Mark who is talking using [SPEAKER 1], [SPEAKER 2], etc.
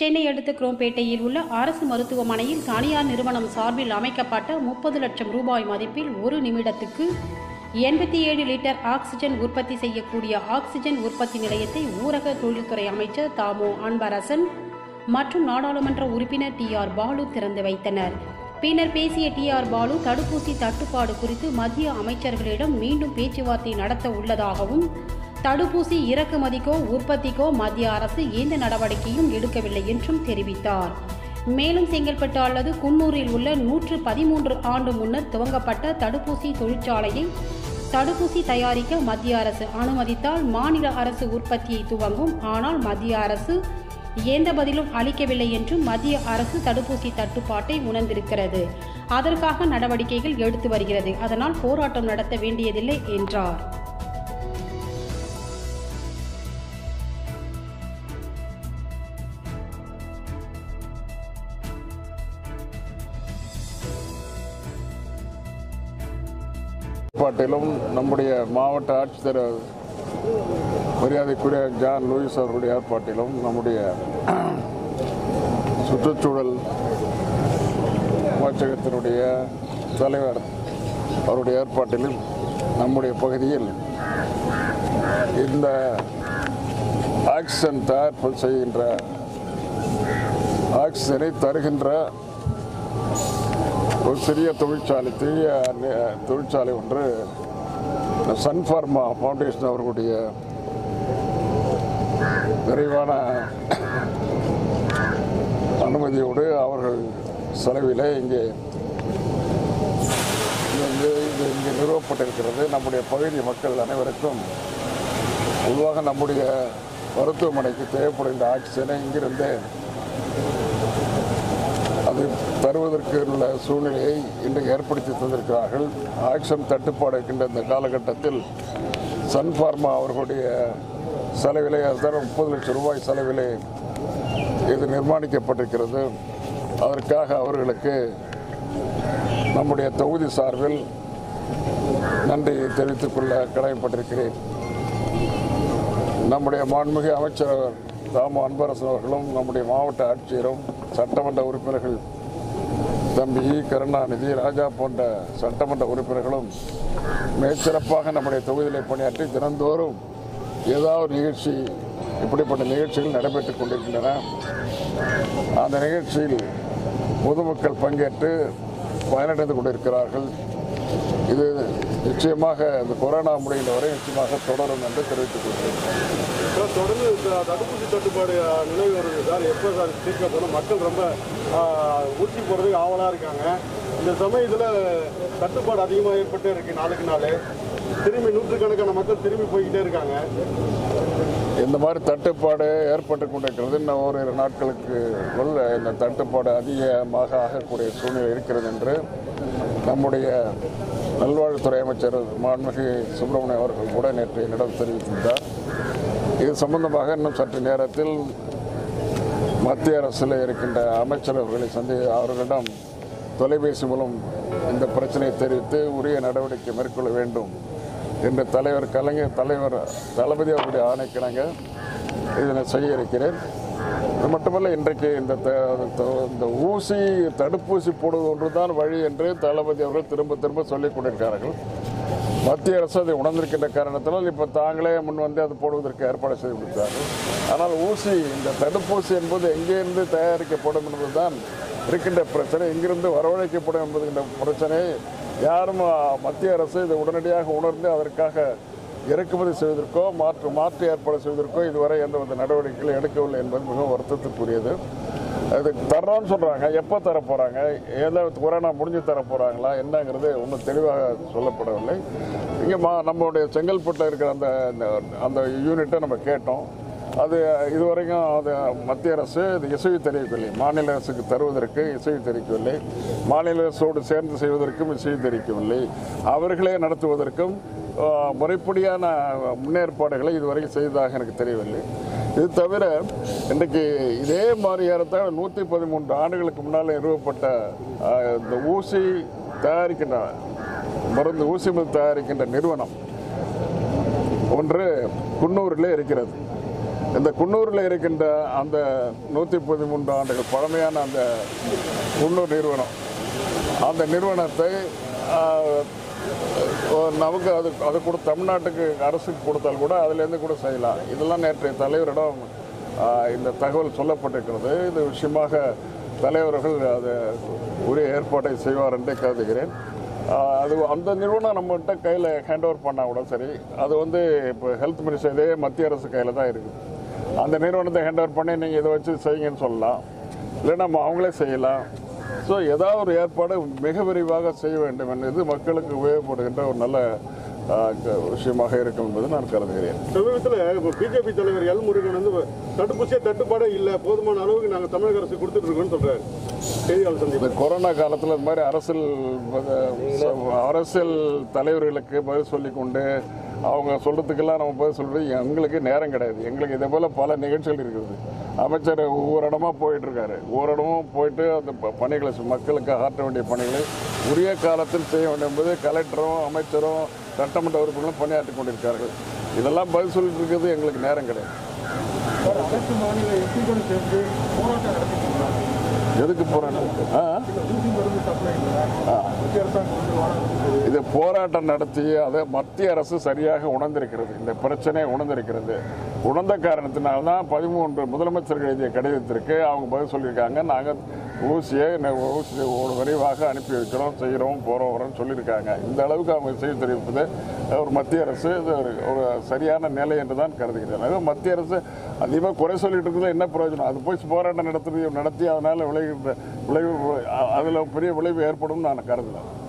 [SPEAKER 1] சென்னை அடுத்த குரோம்பேட்டையில் உள்ள அரசு மருத்துவமனையில் தனியார் நிறுவனம் சார்பில் அமைக்கப்பட்ட முப்பது லட்சம் ரூபாய் மதிப்பில் ஒரு நிமிடத்துக்கு எண்பத்தி ஏழு லிட்டர் ஆக்சிஜன் உற்பத்தி செய்யக்கூடிய ஆக்சிஜன் உற்பத்தி நிலையத்தை ஊரக தொழில்துறை அமைச்சர் தாமோ அன்பரசன் மற்றும் நாடாளுமன்ற உறுப்பினர் டி ஆர் பாலு திறந்து வைத்தனர் பின்னர் பேசிய டி ஆர் பாலு தடுப்பூசி தட்டுப்பாடு குறித்து மத்திய அமைச்சர்களிடம் மீண்டும் பேச்சுவார்த்தை நடத்த உள்ளதாகவும் தடுப்பூசி இறக்குமதிக்கோ உற்பத்திக்கோ மத்திய அரசு எந்த நடவடிக்கையும் எடுக்கவில்லை என்றும் தெரிவித்தார் மேலும் செங்கல்பட்டு அல்லது குன்னூரில் உள்ள நூற்று பதிமூன்று ஆண்டு முன்னர் துவங்கப்பட்ட தடுப்பூசி தொழிற்சாலையை தடுப்பூசி தயாரிக்க மத்திய அரசு அனுமதித்தால் மாநில அரசு உற்பத்தியை துவங்கும் ஆனால் மத்திய அரசு எந்த பதிலும் அளிக்கவில்லை என்றும் மத்திய அரசு தடுப்பூசி தட்டுப்பாட்டை உணர்ந்திருக்கிறது அதற்காக நடவடிக்கைகள் எடுத்து வருகிறது அதனால் போராட்டம் நடத்த வேண்டியதில்லை என்றார்
[SPEAKER 2] ஏற்பாட்டிலும் நம்முடைய மாவட்ட ஆட்சித்தலைவர் மரியாதைக்குரிய ஜான் லூயிஸ் அவர்களுடைய ஏற்பாட்டிலும் நம்முடைய சுற்றுச்சூழல் அமைச்சகத்தினுடைய தலைவர் அவருடைய ஏற்பாட்டிலும் நம்முடைய பகுதியில் இந்த ஆக்சிஜன் தயாரிப்பு செய்கின்ற ஆக்சிஜனை தருகின்ற ஒரு சிறிய தொழிற்சாலை சிறிய நி- தொழிற்சாலை ஒன்று சன் ஃபார்மா ஃபவுண்டேஷன் அவர்களுடைய விரைவான அனுமதியோடு அவர்கள் செலவிலே இங்கே இது வந்து இது இங்கே நிறுவப்பட்டிருக்கிறது நம்முடைய பகுதி மக்கள் அனைவருக்கும் பொதுவாக நம்முடைய மருத்துவமனைக்கு தேவைப்படுகின்ற ஆக்சிஜனை இங்கிருந்து அது தருவதற்கு உள்ள சூழ்நிலையை இன்று ஏற்படுத்தி தந்திருக்கிறார்கள் ஆக்சிஜன் தட்டுப்பாடு இருக்கின்ற இந்த காலகட்டத்தில் சன் ஃபார்மா அவர்களுடைய செலவிலே அதுதான் முப்பது லட்சம் ரூபாய் செலவிலே இது நிர்மாணிக்கப்பட்டிருக்கிறது அதற்காக அவர்களுக்கு நம்முடைய தொகுதி சார்பில் நன்றி தெரிவித்துக் கொள்ள கடமைப்பட்டிருக்கிறேன் நம்முடைய மாண்புமிகு அமைச்சர் தாமு அன்பரசன் அவர்களும் நம்முடைய மாவட்ட ஆட்சியரும் சட்டமன்ற உறுப்பினர்கள் தம்பி இ. கருணாநிதி ராஜா போன்ற சட்டமன்ற உறுப்பினர்களும் மிகச்சிறப்பாக நம்முடைய தொகுதியிலே பணியாற்றி தினந்தோறும் ஏதாவது நிகழ்ச்சி இப்படிப்பட்ட நிகழ்ச்சிகள் நடைபெற்றுக் கொண்டிருக்கின்றன அந்த நிகழ்ச்சியில் பொதுமக்கள் பங்கேற்று பயனடைந்து கொண்டிருக்கிறார்கள் இது நிச்சயமாக இந்த கொரோனா முடிகின்ற வரை நிச்சயமாக தொடரும் என்று தெரிவித்துக் கொள்கிறேன்
[SPEAKER 3] சார் தொடர்ந்து இந்த தடுப்பூசி தட்டுப்பாடு அஹ், நிலவி வருது சார் எப்போ சார் தீர்க்கப்படும் மக்கள் ரொம்ப அஹ், ஊசி போடுறதுக்கு ஆவலாக இருக்காங்க இந்த சமயத்தில் தட்டுப்பாடு அதிகமாக ஏற்பட்டே இருக்கு நாளுக்கு நாள் திரும்பி நூற்றுக்கணக்கான மக்கள் திரும்பி போய்கிட்டே இருக்காங்க
[SPEAKER 2] இந்த மாதிரி தட்டுப்பாடு ஏற்பட்டு கொண்டிருக்கிறது இன்னும் ஓரிரு நாட்களுக்கு உள்ள இந்த தட்டுப்பாடு அதிகமாக ஆகக்கூடிய சூழ்நிலை இருக்கிறது என்று நம்முடைய நல்வாழ்வுத்துறை அமைச்சர் மாண்புமிகு சுப்பிரமணியம் அவர்கள் கூட நேற்று என்னிடம் தெரிவித்திருந்தார் இது சம்பந்தமாக இன்னும் சற்று நேரத்தில் மத்திய அரசில் இருக்கின்ற அமைச்சரவர்களை சந்தி அவர்களிடம் தொலைபேசி மூலம் இந்த பிரச்சனையை தெரிவித்து உரிய நடவடிக்கை மேற்கொள்ள வேண்டும் என்ற தலைவர் கலைஞர் தலைவர் தளபதி அவருடைய ஆணைக்கிணங்க இதனை செய்ய இருக்கிறேன் அது மட்டுமல்ல இன்றைக்கு இந்த த- த- இந்த ஊசி தடுப்பூசி போடுவது ஒன்றுதான் வழி என்று தளபதி அவர்கள் திரும்ப திரும்ப சொல்லிக் கொண்டிருக்கிறார்கள் மத்திய அரசு அதை உணர்ந்திருக்கின்ற காரணத்தினால் இப்போ தாங்களே முன் வந்து அது போடுவதற்கு ஏற்பாடு செய்து கொடுத்தார்கள் ஆனால் ஊசி இந்த தடுப்பூசி என்பது எங்கேருந்து தயாரிக்கப்படும் என்பதுதான் இருக்கின்ற பிரச்சனை எங்கிருந்து வரவழைக்கப்படும் என்பதுகின்ற பிரச்சனை யாரும் அ, மத்திய அரசு இதை உடனடியாக உணர்ந்து அதற்காக இறக்குமதி செய்வதற்கோ மாற்று மாற்று ஏற்பாடு செய்வதற்கோ இதுவரை எந்த வித நடவடிக்கைகள் எடுக்கவில்லை என்பது மிகவும் வருத்தத்திற்குரியது அது தர்றோம்னு சொல்கிறாங்க எப்போ தர போகிறாங்க ஏதோ கொரோனா முடிஞ்சு தர போகிறாங்களா என்னங்கிறது ஒன்றும் தெளிவாக சொல்லப்படவில்லை இங்கே மா நம்மளுடைய செங்கல்பட்டில் இருக்கிற அந்த அந்த- அந்த யூனிட்டை நம்ம கேட்டோம் அது இதுவரைக்கும் அது மத்திய அரசு இது இசைவு தெரிவிக்கவில்லை மாநில அரசுக்கு தருவதற்கு இசைவு தெரிவிக்கவில்லை மாநில அரசோடு சேர்ந்து செய்வதற்கும் இசைவு தெரிவிக்கவில்லை அவர்களே நடத்துவதற்கும் ஆஹ், முறைப்படியான முன்னேற்பாடுகளை இதுவரைக்கும் செய்ததாக எனக்கு தெரியவில்லை இது தவிர இன்றைக்கு இதே மாதிரி ஏறத்தாழ நூற்றி பதிமூன்று ஆண்டுகளுக்கு முன்னால் நிறுவப்பட்ட ஆஹ், இந்த ஊசி தயாரிக்கின்ற மருந்து ஊசி மருந்து தயாரிக்கின்ற நிறுவனம் ஒன்று குன்னூரில் இருக்கிறது இந்த குன்னூரில் இருக்கின்ற அந்த நூற்றி பதிமூன்று ஆண்டுகள் பழமையான அந்த குன்னூர் நிறுவனம் அந்த நிறுவனத்தை ஆஹ், நமக்கு அது அது கூட தமிழ்நாட்டுக்கு அரசுக்கு கொடுத்தால் கூட அதுலேருந்து கூட செய்யலாம் இதெல்லாம் நேற்றைய தலைவரிடம் ஆஹ், இந்த தகவல் சொல்லப்பட்டிருக்கிறது இது விஷயமாக தலைவர்கள் அது உரிய ஏற்பாட்டை செய்வார் என்றே கருதுகிறேன் ஆஹ், அது அந்த நிறுவனம் நம்மகிட்ட கையில் ஹேண்ட் ஓவர் பண்ணால் கூட சரி அது வந்து இப்போ ஹெல்த் மினிஸ்டர் இதே மத்திய அரசு கையில் தான் இருக்குது அந்த நிறுவனத்தை ஹேண்ட் ஓவர் பண்ணி நீங்கள் இதை வச்சு செய்யுங்கன்னு சொல்லலாம் இல்லைன்னா நம்ம அவங்களே செய்யலாம் ஸோ ஏதாவது ஒரு ஏற்பாடு மிக விரைவாக செய்ய வேண்டும் என்பது மக்களுக்கு உபயோகப்படுகின்ற ஒரு நல்ல ஆ, க- விஷயமாக இருக்கும் என்பது நான் கருதுகிறேன்
[SPEAKER 3] சமீபத்தில் இப்போ பிஜேபி தலைவர் எல் முருகன் வந்து தடுப்பூசியே தட்டுப்பாடே இல்லை போதுமான அளவுக்கு நாங்கள் தமிழக அரசு கொடுத்துட்டு இருக்கோம்னு சொல்றாரு செய்தியாளர் சந்திப்பு
[SPEAKER 2] இந்த கொரோனா காலத்தில் இந்த மாதிரி அரசியல் ப- அரசியல் தலைவர்களுக்கு பதில் சொல்லி கொண்டு அவங்க சொல்றதுக்கெல்லாம் நம்ம பதில் சொல்றது எங்களுக்கு நேரம் கிடையாது எங்களுக்கு இதே போல பல நிகழ்ச்சிகள் இருக்குது அமைச்சர் ஒவ்வொரு இடமா போயிட்டு இருக்காரு ஒவ்வொரு இடமும் போயிட்டு அந்த ப- பணிகளை செ- மக்களுக்கு ஆற்ற வேண்டிய பணிகளை உரிய காலத்தில் செய்ய வேண்டும் என்பது கலெக்டரும் அமைச்சரும் சட்டமன்ற உறுப்பினர்களும் பணியாற்றி கொண்டிருக்கார்கள் இதெல்லாம் பதில் சொல்லிட்டு இருக்கிறது எங்களுக்கு நேரம் கிடையாது
[SPEAKER 3] அனைத்து மாநில எம்பிகளும் சேர்ந்து போராட்டம் நடத்திட்டு
[SPEAKER 2] எதுக்கு போறாங்க ஆ
[SPEAKER 3] ஊசி மருந்து சப்ளை மத்திய அரசாங்கம் வந்து வாங்க
[SPEAKER 2] இது போராட்டம் நடத்தி அதை மத்திய அரசு சரியாக உணர்ந்திருக்கிறது இந்த பிரச்சனையை உணர்ந்திருக்கிறது உணர்ந்த காரணத்தினால தான் பதிமூன்று முதலமைச்சர்கள் எழுதிய கடிதத்திற்கு அவங்க பதில் சொல்லியிருக்காங்க நாங்கள் ஊசியை ந- ஊசியை ஒரு விரைவாக அனுப்பி வைக்கிறோம் செய்கிறோம் போகிறோம் வரோம்னு சொல்லியிருக்காங்க இந்த அளவுக்கு அவங்க செய்ய தெரிவிப்பது ஒரு மத்திய அரசு இது ஒரு ஒரு சரியான நிலை என்று தான் கருதுகிறேன் அதாவது மத்திய அரசு அதிகமாக குறை சொல்லிட்டு இருக்கிறது என்ன பிரயோஜனம் அது போய் போராட்டம் நடத்தி நடத்தி அதனால் விளைகின்ற விளைவு அதில் பெரிய விளைவு ஏற்படும் நான் கருதலாம்